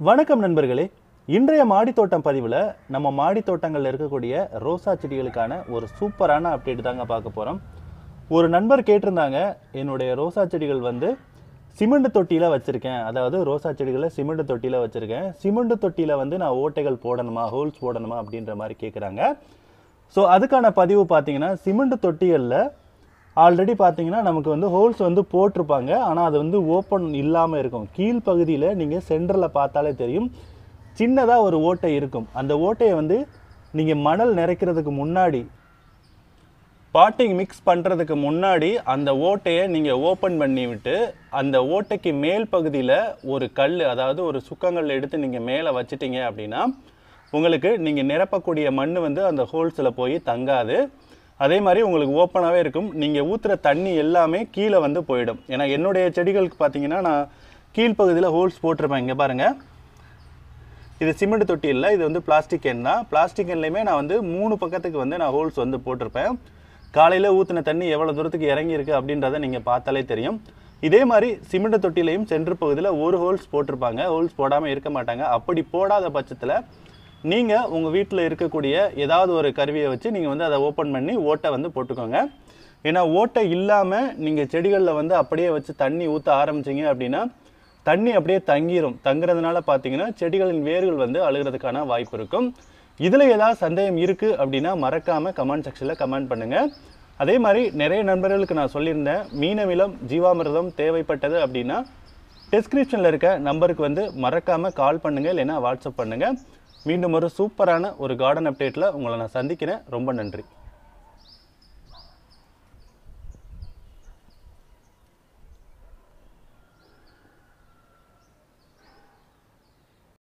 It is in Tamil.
வணக்கம் நண்பர்களே இன்றைய மாடி தோட்டம் பதிவில் நம்ம மாடி தோட்டங்களில் இருக்கக்கூடிய ரோசா செடிகளுக்கான ஒரு சூப்பரான அப்டேட் தாங்க பார்க்க போகிறோம் ஒரு நண்பர் கேட்டிருந்தாங்க என்னுடைய ரோசா செடிகள் வந்து சிமெண்ட் தொட்டியில் வச்சுருக்கேன் அதாவது ரோசா செடிகளை சிமெண்ட் தொட்டியில் வச்சுருக்கேன் சிமெண்ட் தொட்டியில் வந்து நான் ஓட்டைகள் போடணுமா ஹோல்ஸ் போடணுமா அப்படின்ற மாதிரி கேட்குறாங்க ஸோ அதுக்கான பதிவு பார்த்தீங்கன்னா சிமெண்ட் தொட்டிகளில் ஆல்ரெடி பார்த்தீங்கன்னா நமக்கு வந்து ஹோல்ஸ் வந்து போட்டிருப்பாங்க ஆனால் அது வந்து ஓப்பன் இல்லாமல் இருக்கும் கீழ்ப்பகுதியில் நீங்கள் சென்டரில் பார்த்தாலே தெரியும் சின்னதாக ஒரு ஓட்டை இருக்கும் அந்த ஓட்டையை வந்து நீங்கள் மணல் நிறைக்கிறதுக்கு முன்னாடி பாட்டிங் மிக்ஸ் பண்ணுறதுக்கு முன்னாடி அந்த ஓட்டையை நீங்கள் ஓப்பன் பண்ணி விட்டு அந்த ஓட்டைக்கு மேல் பகுதியில் ஒரு கல் அதாவது ஒரு சுக்கங்கள் எடுத்து நீங்கள் மேலே வச்சிட்டீங்க அப்படின்னா உங்களுக்கு நீங்கள் நிரப்பக்கூடிய மண் வந்து அந்த ஹோல்ஸில் போய் தங்காது அதே மாதிரி உங்களுக்கு ஓப்பனாகவே இருக்கும் நீங்கள் ஊற்றுற தண்ணி எல்லாமே கீழே வந்து போயிடும் ஏன்னா என்னுடைய செடிகளுக்கு பார்த்தீங்கன்னா நான் கீழ்ப்பகுதியில் ஹோல்ஸ் போட்டிருப்பேன் இங்கே பாருங்கள் இது சிமெண்ட் தொட்டி இல்லை இது வந்து பிளாஸ்டிக் கேன் தான் பிளாஸ்டிக் கேன்லையுமே நான் வந்து மூணு பக்கத்துக்கு வந்து நான் ஹோல்ஸ் வந்து போட்டிருப்பேன் காலையில் ஊற்றின தண்ணி எவ்வளோ தூரத்துக்கு இறங்கியிருக்கு அப்படின்றத நீங்கள் பார்த்தாலே தெரியும் இதே மாதிரி சிமெண்ட் தொட்டிலையும் சென்ட்ரு பகுதியில் ஒரு ஹோல்ஸ் போட்டிருப்பாங்க ஹோல்ஸ் போடாமல் இருக்க மாட்டாங்க அப்படி போடாத பட்சத்தில் நீங்கள் உங்கள் வீட்டில் இருக்கக்கூடிய ஏதாவது ஒரு கருவியை வச்சு நீங்கள் வந்து அதை ஓப்பன் பண்ணி ஓட்டை வந்து போட்டுக்கோங்க ஏன்னா ஓட்டை இல்லாமல் நீங்கள் செடிகளில் வந்து அப்படியே வச்சு தண்ணி ஊற்ற ஆரம்பிச்சிங்க அப்படின்னா தண்ணி அப்படியே தங்கிரும் தங்குறதுனால பார்த்தீங்கன்னா செடிகளின் வேர்கள் வந்து அழுகிறதுக்கான வாய்ப்பு இருக்கும் இதில் ஏதாவது சந்தேகம் இருக்குது அப்படின்னா மறக்காமல் கமெண்ட் செக்ஷனில் கமெண்ட் பண்ணுங்கள் அதே மாதிரி நிறைய நண்பர்களுக்கு நான் சொல்லியிருந்தேன் மீனவிலம் ஜீவாமிர்தம் தேவைப்பட்டது அப்படின்னா டிஸ்கிரிப்ஷனில் இருக்க நம்பருக்கு வந்து மறக்காமல் கால் பண்ணுங்கள் இல்லைன்னா வாட்ஸ்அப் பண்ணுங்கள் மீண்டும் ஒரு சூப்பரான ஒரு கார்டன் அப்டேட்டில் உங்களை நான் சந்திக்கிறேன் ரொம்ப நன்றி